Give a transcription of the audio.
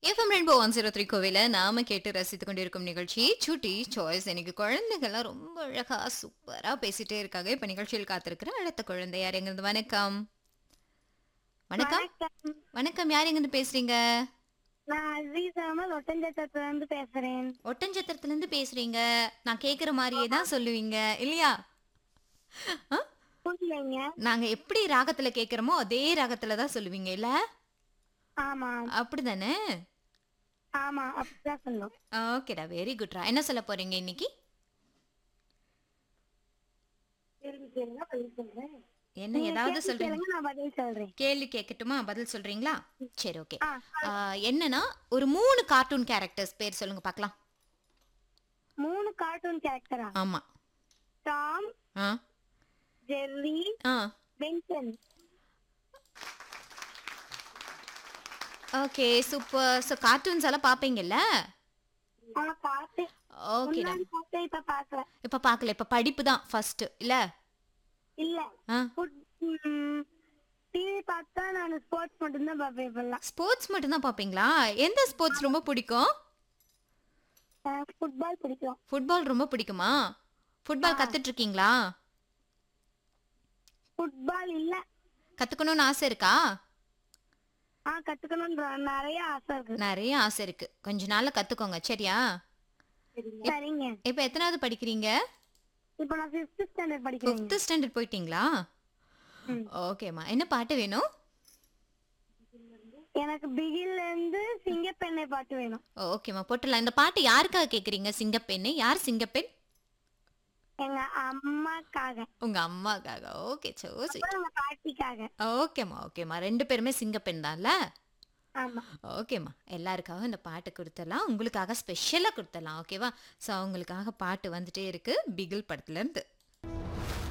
FM rainbow one zero three கோவில நாம கேட்டு ரசித்து கொண்டிருக்கும் நிகழ்ச்சி சுட்டி சாய்ஸ் எனக்கு குழந்தைகள்லாம் ரொம்ப அழகா சூப்பரா பேசிட்டே இருக்காங்க இப்ப நிகழ்ச்சியில் காத்திருக்கிற அடுத்த குழந்தை யார் எங்கிருந்து வணக்கம் வணக்கம் வணக்கம். வணக்கம் யார் எங்கிருந்து பேசுறீங்க நான் அசீஸ் அகமது ஒட்டஞ்சத்திரத்துல இருந்து பேசுறேன் ஒட்டஞ்சத்திரத்துல இருந்து பேசுறீங்க நான் கேக்குற மாதிரியே தான் சொல்லுவீங்க இல்லையா ஆ? புரியலைங்க நாங்க எப்படி ராகத்துல கேக்குறோமோ அதே ராகத்துல தான் சொல்லுவீங்க இல்ல ஆமா அப்படிதானே ஆமா அப்படிதான் சொல்லும் ஓகேடா வெரி குட்ரா என்ன சொல்ல போறீங்க இன்னைக்கு கேள்வி கேளுங்க பதில் சொல்றேன் என்ன நீங்க ஏதாவது கேள்வி சொல்றீங்க கேளுங்க நான் பதில் சொல்றேன் கேள்வி கேட்கட்டுமா பதில் சொல்றீங்களா சரி ஓகே ஆ, என்னன்னா ஒரு மூணு கார்ட்டூன் கேரக்டர்ஸ் பேர் சொல்லுங்க பார்க்கலாம் மூணு கார்ட்டூன் கேரக்டரா ஆமா டாம் ஆ ஜெர்ரி ஆ Benson okay super so cartoons எல்லாம் பார்ப்பீங்கல்ல நான் பார்த்தேன் ஓகேடா முன்னாடி பார்த்தேன் இப்ப பாக்கல இப்போ பார்க்கல இப்போ படிப்பு தான் ஃபர்ஸ்ட் இல்ல இல்ல ஆ டிவி பார்த்தா நான் ஸ்போர்ட்ஸ் மட்டும்தான் பார்ப்பேன் இப்பெல்லாம் ஸ்போர்ட்ஸ் மட்டும்தான் பார்ப்பீங்களா எந்த ஸ்போர்ட்ஸ் ரொம்ப பிடிக்கும் ஃபுட்பால் பிடிக்கும் ஃபுட்பால் ரொம்ப பிடிக்குமா ஃபுட்பால் கத்துட்டு இருக்கீங்களா ஃபுட்பால் இல்ல கத்துக்கணும்னு ஆசை இருக்கா ஆ கத்துக்கணும்ன்ற நிறைய ஆசை இருக்கு நிறைய ஆசை இருக்கு கொஞ்ச நாள்ல கத்துக்கோங்க சரியா சரிங்க இப்போ எத்தனாவது படிக்கிறீங்க இப்ப நான் ஃபிஃப்த் ஸ்டாண்டர்ட் படிக்கிறேன் ஃபிஃப்த் ஸ்டாண்டர்ட் போயிட்டீங்களா ம். ஓகேம்மா என்ன பாட்டு வேணும் எனக்கு பிகில்ல இருந்து சிங்கப்பெண்ணை பாட்டு வேணும் ஓகேம்மா போட்டுடலாம் இந்த பாட்டு யாருக்காக கேக்குறீங்க சிங்கப்பெண்ணு யார் சிங்கப்பெண் எங்க அம்மாக்காக உங்க அம்மாக்காக ஓகே சோ சரி அப்புறம் எங்க பாட்டிக்காக ஓகேம்மா ஓகேம்மா ரெண்டு பேருமே சிங்கப்பெண் தான்ல ஆமா ஓகேம்மா எல்லாருக்காகவும் இந்த பாட்டு கொடுத்துடலாம் உங்களுக்காக ஸ்பெஷலாக கொடுத்துடலாம் ஓகேவா ஸோ அவங்களுக்காக பாட்டு வந்துட்டே இருக்கு பிகில் படத்துல இருந்து